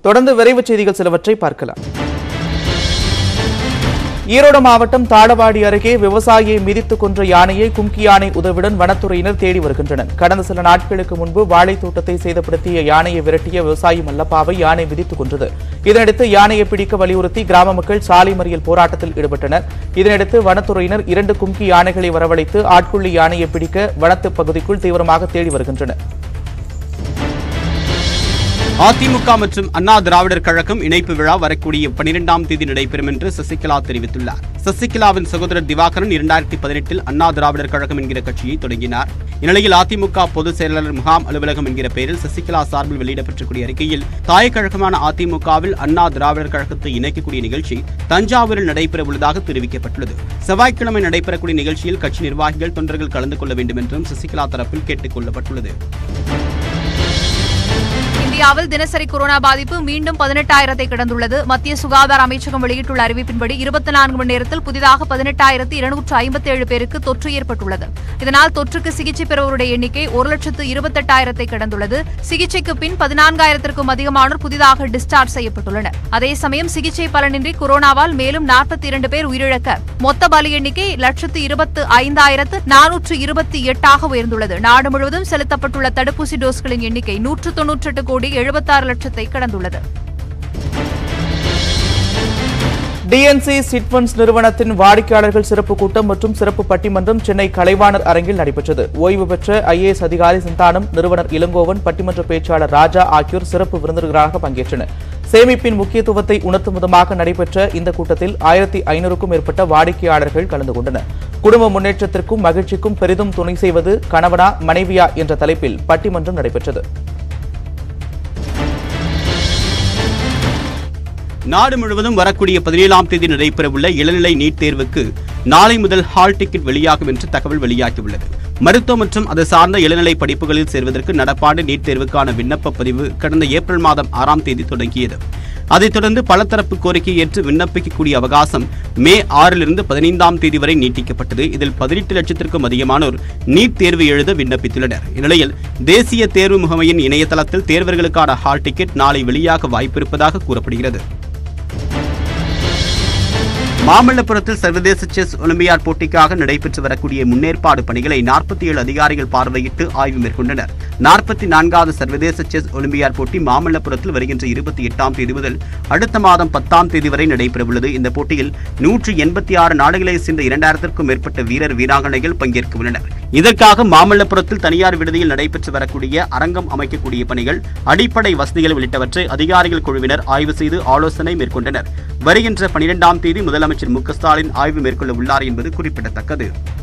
தொடர்ந்து விரைவுச் செய்திகள் சிலவற்றை பார்க்கலாம் ஈரோடு மாவட்டம் தாளவாடி அருகே விவசாயியை மிதித்துக் கொன்ற யானையை கும்கி யானை உதவியுடன் வனத்துறையினர் தேடி வருகின்றனர் கடந்த சில நாட்களுக்கு முன்பு வாழைத் தோட்டத்தை சேதப்படுத்திய யானையை விரட்டிய விவசாயி மல்லப்பாவை யானை மிதித்துக் கொன்றது இதனையடுத்து யானையை பிடிக்க வலியுறுத்தி கிராம மக்கள் சாலை மறியல் போராட்டத்தில் ஈடுபட்டனர் இதனையடுத்து வனத்துறையினர் இரண்டு கும்கி யானைகளை வரவழைத்து ஆட்கொள்ளி யானையை பிடிக்க வனத்து பகுதிக்குள் தீவிரமாக தேடி வருகின்றனர் அதிமுக மற்றும் அண்ணா திராவிடர் கழகம் இணைப்பு விழா வரக்கூடிய பனிரெண்டாம் தேதி நடைபெறும் என்று சசிகலா தெரிவித்துள்ளார் சசிகலாவின் சகோதரர் திவாகரன் இரண்டாயிரத்தி பதினெட்டில் அண்ணா திராவிடர் கழகம் என்கிற கட்சியை தொடங்கினார் இந்நிலையில் அதிமுக பொதுச் செயலாளர் முகாம் அலுவலகம் என்கிற பெயரில் சசிகலா சார்பில் வெளியிடப்பட்டிருக்கூடிய அறிக்கையில் தாய் கழகமான அதிமுகவில் அண்ணா திராவிடர் கழகத்தை இணைக்கக்கூடிய நிகழ்ச்சி தஞ்சாவூரில் நடைபெற உள்ளதாக தெரிவிக்கப்பட்டுள்ளது செவ்வாய்க்கிழமை நடைபெறக்கூடிய நிகழ்ச்சியில் கட்சி நிர்வாகிகள் தொண்டர்கள் கலந்து கொள்ள வேண்டும் என்றும் சசிகலா தரப்பில் கேட்டுக் கொள்ளப்பட்டுள்ளது இந்தியாவில் தினசரி கொரோனா பாதிப்பு மீண்டும் பதினெட்டாயிரத்தை கடந்துள்ளது மத்திய சுகாதார அமைச்சகம் வெளியிட்டுள்ள அறிவிப்பின்படி இருபத்தி நான்கு மணி நேரத்தில் புதிதாக பதினெட்டாயிரத்து இருநூற்று ஐம்பத்தேழு பேருக்கு தொற்று ஏற்பட்டுள்ளது இதனால் தொற்றுக்கு சிகிச்சை பெறுவோருடைய எண்ணிக்கை ஒரு லட்சத்து இருபத்தெட்டாயிரத்தை கடந்துள்ளது சிகிச்சைக்கு பின் பதினான்காயிரத்திற்கும் அதிகமானோர் புதிதாக டிஸ்சார்ஜ் செய்யப்பட்டுள்ளனர் அதே சமயம் சிகிச்சை பலனின்றி கொரோனாவால் மேலும் நாற்பத்தி இரண்டு பேர் உயிரிழக்க மொத்த பலி எண்ணிக்கை லட்சத்து இருபத்து ஐந்தாயிரத்து நானூற்று இருபத்தி எட்டாக உயர்ந்துள்ளது நாடு முழுவதும் செலுத்தப்பட்டுள்ள தடுப்பூசி டோஸ்களின் எண்ணிக்கை நூற்று தொன்னூற்றெட்டு கோடி எழுபத்தாறு லட்சத்தை கடந்துள்ளது டிஎன்சி சிட்ஃபண்ட்ஸ் நிறுவனத்தின் வாடிக்கையாளர்கள் சிறப்பு கூட்டம் மற்றும் சிறப்பு பட்டிமன்றம் சென்னை கலைவாணர் அரங்கில் நடைபெற்றது ஓய்வு பெற்ற ஐஏஎஸ் அதிகாரி சந்தானம் நிறுவனர் இளங்கோவன் பட்டிமன்ற பேச்சாளர் ராஜா ஆகியோர் சிறப்பு விருந்தினர்களாக பங்கேற்றனர் சேமிப்பின் முக்கியத்துவத்தை உணர்த்தும் விதமாக நடைபெற்ற இந்த கூட்டத்தில் ஆயிரத்தி ஐநூறுக்கும் மேற்பட்ட வாடிக்கையாளர்கள் கலந்து கொண்டனர் குடும்ப முன்னேற்றத்திற்கும் மகிழ்ச்சிக்கும் பெரிதும் துணை செய்வது கணவனா மனைவியா என்ற தலைப்பில் பட்டிமன்றம் நடைபெற்றது நாடு முழுவதும் வரக்கூடிய பதினேழாம் தேதி நடைபெறவுள்ள இளநிலை நீட் தேர்வுக்கு நாளை முதல் ஹால் டிக்கெட் வெளியாகும் என்று தகவல் வெளியாகியுள்ளது மருத்துவம் மற்றும் அது சார்ந்த இளநிலை படிப்புகளில் சேர்வதற்கு நடப்பாண்டு நீட் தேர்வுக்கான விண்ணப்ப பதிவு கடந்த ஏப்ரல் மாதம் ஆறாம் தேதி தொடங்கியது அதைத் தொடர்ந்து பலதரப்பு கோரிக்கை ஏற்று விண்ணப்பிக்கக்கூடிய அவகாசம் மே ஆறிலிருந்து பதினைந்தாம் தேதி வரை நீட்டிக்கப்பட்டது இதில் பதினெட்டு லட்சத்திற்கும் அதிகமானோர் நீட் தேர்வு எழுத விண்ணப்பித்துள்ளனர் இந்நிலையில் தேசிய தேர்வு முகமையின் இணையதளத்தில் தேர்வர்களுக்கான ஹால் டிக்கெட் நாளை வெளியாக வாய்ப்பிருப்பதாக கூறப்படுகிறது மாமல்லபுரத்தில் சர்வதேச செஸ் ஒலிம்பியாட் போட்டிக்காக நடைபெற்று வரக்கூடிய முன்னேற்பாடு பணிகளை நாற்பத்தி ஏழு அதிகாரிகள் பார்வையிட்டு ஆய்வு மேற்கொண்டனர் நாற்பத்தி நான்காவது சர்வதேச செஸ் ஒலிம்பியாட் போட்டி மாமல்லபுரத்தில் வருகின்ற இருபத்தி எட்டாம் தேதி முதல் அடுத்த மாதம் பத்தாம் தேதி வரை நடைபெறவுள்ளது இந்த போட்டியில் நூற்றி எண்பத்தி ஆறு நாடுகளைச் சேர்ந்த இரண்டாயிரத்திற்கும் மேற்பட்ட வீரர் வீராங்கனைகள் பங்கேற்க உள்ளனர் இதற்காக மாமல்லபுரத்தில் தனியார் விடுதியில் நடைபெற்று வரக்கூடிய அரங்கம் அமைக்கக்கூடிய பணிகள் அடிப்படை வசதிகள் உள்ளிட்டவற்றை அதிகாரிகள் குழுவினர் ஆய்வு செய்து ஆலோசனை மேற்கொண்டனர் வருகின்ற பனிரெண்டாம் தேதி முதலமைச்சர் மு க ஸ்டாலின் ஆய்வு மேற்கொள்ள உள்ளார் என்பது குறிப்பிடத்தக்கது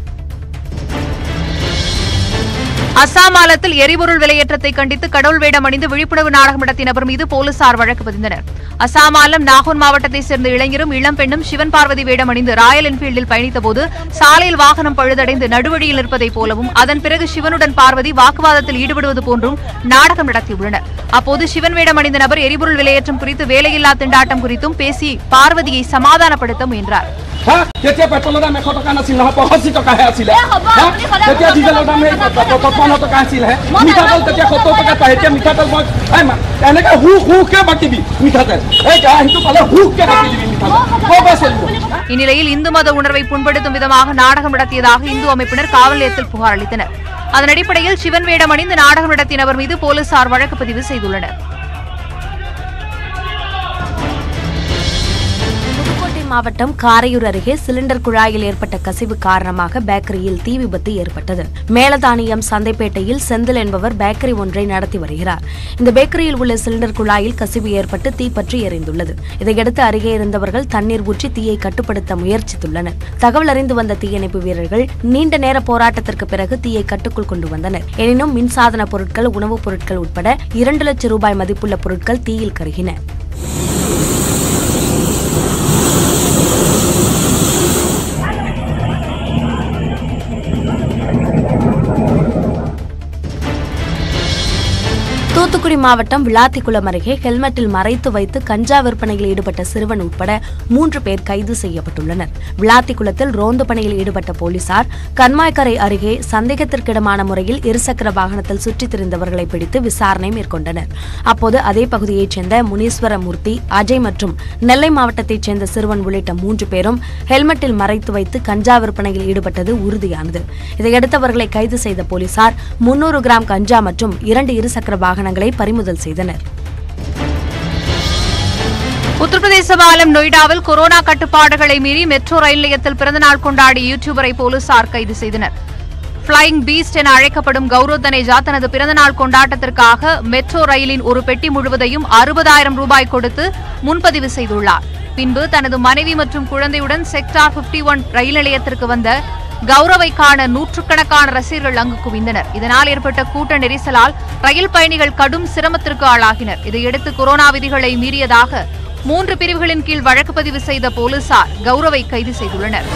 அசாம் மாநிலத்தில் எரிபொருள் விலையேற்றத்தை கண்டித்து கடவுள் வேடம் அணிந்து விழிப்புணர்வு நாடகம் நடத்திய நபர் மீது போலீசார் வழக்கு பதிந்தனர் அசாம் மாநிலம் நாகூன் மாவட்டத்தைச் சேர்ந்த இளைஞரும் இளம் பெண்ணும் சிவன் பார்வதி வேடம் அணிந்து ராயல் என்ஃபீல்டில் பயணித்தபோது சாலையில் வாகனம் பழுதடைந்து நடுவழியில் இருப்பதைப் போலவும் அதன் பிறகு சிவனுடன் பார்வதி வாக்குவாதத்தில் ஈடுபடுவது போன்றும் நாடகம் நடத்தியுள்ளனர் அப்போது சிவன் வேடம் அணிந்த நபர் எரிபொருள் விலையேற்றம் குறித்து வேலையில்லா திண்டாட்டம் குறித்தும் பேசி பார்வதியை சமாதானப்படுத்த முயன்றார் হা তেতিয়া পেট্ৰলৰ দাম এশ টকা নাছিল নহয় পঁয়ষষ্ঠি টকাহে আছিলে হা? তেতিয়া ডিজেলৰ দাম সেই পঁচপন্ন টকা আছিলেহে মিঠাতেল তেতিয়া সত্তৰ টকাত পায় এতিয়া মিঠাতেল মই এই মা- এনেকে হু হুকে বাকি মিঠাতেল এই কেৰাহীটো পালে হুকে বাকি দিবি মিঠাতেল ক'ৰ পৰা চলিব இந்நிலையில் இந்து மத உணர்வை புண்படுத்தும் விதமாக நாடகம் நடத்தியதாக இந்து அமைப்பினர் காவல் நிலையத்தில் புகார் அளித்தனர் அதன் அடிப்படையில் சிவன் வேடம் அணிந்து நாடகம் நடத்திய நபர் மீது போலீசார் வழக்கு பதிவு செய்துள்ளனர் புதுக்கோட்டை மாவட்டம் காரையூர் அருகே சிலிண்டர் குழாயில் ஏற்பட்ட கசிவு காரணமாக பேக்கரியில் தீ விபத்து ஏற்பட்டது மேலதானியம் சந்தைப்பேட்டையில் செந்தில் என்பவர் பேக்கரி ஒன்றை நடத்தி வருகிறார் இந்த பேக்கரியில் உள்ள சிலிண்டர் குழாயில் கசிவு ஏற்பட்டு தீப்பற்றி எரிந்துள்ளது இதையடுத்து அருகே இருந்தவர்கள் தண்ணீர் ஊற்றி தீயை கட்டுப்படுத்த முயற்சித்துள்ளனர் தகவல் அறிந்து வந்த தீயணைப்பு வீரர்கள் நீண்ட நேர போராட்டத்திற்கு பிறகு தீயை கட்டுக்குள் கொண்டு வந்தனர் எனினும் மின்சாதன பொருட்கள் உணவுப் பொருட்கள் உட்பட இரண்டு லட்சம் ரூபாய் மதிப்புள்ள பொருட்கள் தீயில் கருகின தூத்துக்குடி மாவட்டம் விளாத்திக்குளம் அருகே ஹெல்மெட்டில் மறைத்து வைத்து கஞ்சா விற்பனையில் ஈடுபட்ட சிறுவன் உட்பட மூன்று பேர் கைது செய்யப்பட்டுள்ளனர் விளாத்திக்குளத்தில் ரோந்து பணியில் ஈடுபட்ட போலீசார் கண்மாய்க்கரை அருகே சந்தேகத்திற்கிடமான முறையில் இருசக்கர வாகனத்தில் சுற்றித் திரிந்தவர்களை பிடித்து விசாரணை மேற்கொண்டனர் அப்போது அதே பகுதியைச் சேர்ந்த முனீஸ்வரமூர்த்தி அஜய் மற்றும் நெல்லை மாவட்டத்தைச் சேர்ந்த சிறுவன் உள்ளிட்ட மூன்று பேரும் ஹெல்மெட்டில் மறைத்து வைத்து கஞ்சா விற்பனையில் ஈடுபட்டது உறுதியானது இதையடுத்து அவர்களை கைது செய்த போலீசார் முன்னூறு கிராம் கஞ்சா மற்றும் இரண்டு இருசக்கர வாகனங்களை பறிமுதல் செய்தனர் உத்தரப்பிரதேச மாநிலம் நொய்டாவில் கொரோனா கட்டுப்பாடுகளை மீறி மெட்ரோ ரயில் நிலையத்தில் பிறந்தநாள் கொண்டாடிய யூடியூபரை போலீசார் கைது செய்தனர் ஃபிளைங் பீஸ்ட் என அழைக்கப்படும் கௌரவ் தனேஜா தனது பிறந்தநாள் கொண்டாட்டத்திற்காக மெட்ரோ ரயிலின் ஒரு பெட்டி முழுவதையும் அறுபதாயிரம் ரூபாய் கொடுத்து முன்பதிவு செய்துள்ளார் பின்பு தனது மனைவி மற்றும் குழந்தையுடன் செக்டார் 51 ஒன் ரயில் நிலையத்திற்கு வந்த கௌரவை காண நூற்றுக்கணக்கான ரசிகர்கள் அங்கு குவிந்தனர் இதனால் ஏற்பட்ட கூட்ட நெரிசலால் ரயில் பயணிகள் கடும் சிரமத்திற்கு ஆளாகினர் இதையடுத்து கொரோனா விதிகளை மீறியதாக மூன்று பிரிவுகளின் கீழ் வழக்கு பதிவு செய்த போலீசார் கௌரவை கைது செய்துள்ளனர்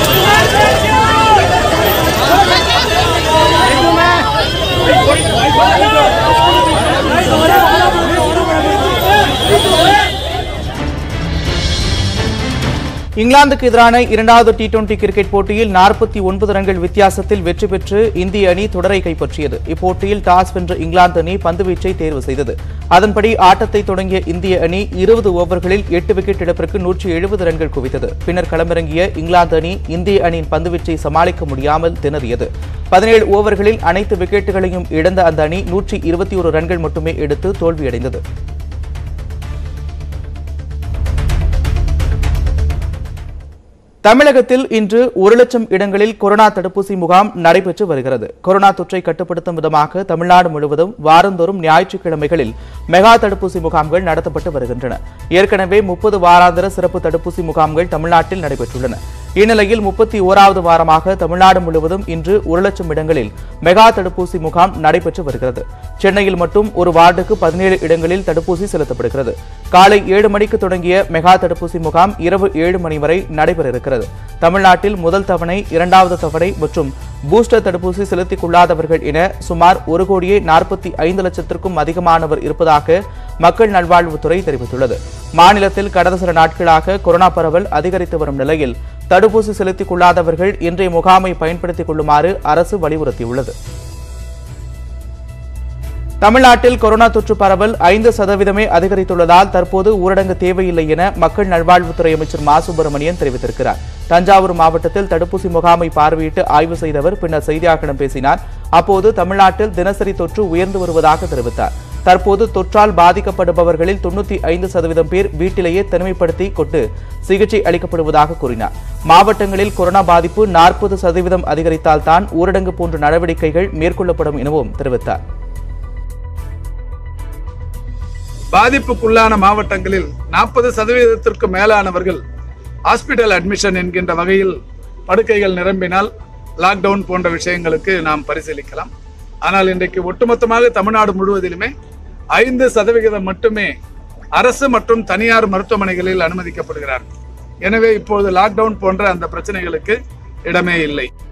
இங்கிலாந்துக்கு எதிரான இரண்டாவது டி டுவெண்டி கிரிக்கெட் போட்டியில் நாற்பத்தி ஒன்பது ரன்கள் வித்தியாசத்தில் வெற்றி பெற்று இந்திய அணி தொடரை கைப்பற்றியது இப்போட்டியில் டாஸ் வென்ற இங்கிலாந்து அணி பந்துவீச்சை தேர்வு செய்தது அதன்படி ஆட்டத்தை தொடங்கிய இந்திய அணி இருபது ஓவர்களில் எட்டு விக்கெட் இழப்பிற்கு நூற்றி எழுபது ரன்கள் குவித்தது பின்னர் களமிறங்கிய இங்கிலாந்து அணி இந்திய அணியின் பந்துவீச்சை சமாளிக்க முடியாமல் திணறியது பதினேழு ஓவர்களில் அனைத்து விக்கெட்டுகளையும் இழந்த அந்த அணி நூற்றி இருபத்தி ஒரு ரன்கள் மட்டுமே எடுத்து தோல்வியடைந்தது தமிழகத்தில் இன்று ஒரு லட்சம் இடங்களில் கொரோனா தடுப்பூசி முகாம் நடைபெற்று வருகிறது கொரோனா தொற்றை கட்டுப்படுத்தும் விதமாக தமிழ்நாடு முழுவதும் வாரந்தோறும் ஞாயிற்றுக்கிழமைகளில் மெகா தடுப்பூசி முகாம்கள் நடத்தப்பட்டு வருகின்றன ஏற்கனவே முப்பது வாராந்திர சிறப்பு தடுப்பூசி முகாம்கள் தமிழ்நாட்டில் நடைபெற்றுள்ளன இந்நிலையில் முப்பத்தி ஓராவது வாரமாக தமிழ்நாடு முழுவதும் இன்று ஒரு லட்சம் இடங்களில் மெகா தடுப்பூசி முகாம் நடைபெற்று வருகிறது சென்னையில் மட்டும் ஒரு வார்டுக்கு பதினேழு இடங்களில் தடுப்பூசி செலுத்தப்படுகிறது காலை ஏழு மணிக்கு தொடங்கிய மெகா தடுப்பூசி முகாம் இரவு ஏழு மணி வரை நடைபெற இருக்கிறது தமிழ்நாட்டில் முதல் தவணை இரண்டாவது தவணை மற்றும் பூஸ்டர் தடுப்பூசி செலுத்திக் கொள்ளாதவர்கள் என சுமார் ஒரு கோடியே நாற்பத்தி ஐந்து லட்சத்திற்கும் அதிகமானவர் இருப்பதாக மக்கள் நல்வாழ்வுத்துறை தெரிவித்துள்ளது மாநிலத்தில் கடந்த சில நாட்களாக கொரோனா பரவல் அதிகரித்து வரும் நிலையில் தடுப்பூசி செலுத்திக் கொள்ளாதவர்கள் இன்றைய முகாமை பயன்படுத்திக் கொள்ளுமாறு அரசு வலியுறுத்தியுள்ளது தமிழ்நாட்டில் கொரோனா தொற்று பரவல் ஐந்து சதவீதமே அதிகரித்துள்ளதால் தற்போது ஊரடங்கு தேவையில்லை என மக்கள் நல்வாழ்வுத்துறை அமைச்சர் மா சுப்பிரமணியன் தெரிவித்திருக்கிறார் தஞ்சாவூர் மாவட்டத்தில் தடுப்பூசி முகாமை பார்வையிட்டு ஆய்வு செய்தவர் பின்னர் செய்தியாளர்களிடம் பேசினார் அப்போது தமிழ்நாட்டில் தினசரி தொற்று உயர்ந்து வருவதாக தெரிவித்தார் தற்போது தொற்றால் பாதிக்கப்படுபவர்களில் தொண்ணூத்தி ஐந்து சதவீதம் பேர் வீட்டிலேயே தனிமைப்படுத்தி கொண்டு சிகிச்சை அளிக்கப்படுவதாக கூறினார் மாவட்டங்களில் கொரோனா பாதிப்பு நாற்பது சதவீதம் அதிகரித்தால் தான் ஊரடங்கு போன்ற நடவடிக்கைகள் மேற்கொள்ளப்படும் எனவும் தெரிவித்தார் பாதிப்புக்குள்ளான மாவட்டங்களில் நாற்பது சதவீதத்திற்கு மேலானவர்கள் ஹாஸ்பிட்டல் அட்மிஷன் என்கின்ற வகையில் படுக்கைகள் நிரம்பினால் லாக்டவுன் போன்ற விஷயங்களுக்கு நாம் பரிசீலிக்கலாம் ஆனால் இன்றைக்கு ஒட்டுமொத்தமாக தமிழ்நாடு முழுவதிலுமே ஐந்து சதவிகிதம் மட்டுமே அரசு மற்றும் தனியார் மருத்துவமனைகளில் அனுமதிக்கப்படுகிறார் எனவே இப்போது லாக்டவுன் போன்ற அந்த பிரச்சனைகளுக்கு இடமே இல்லை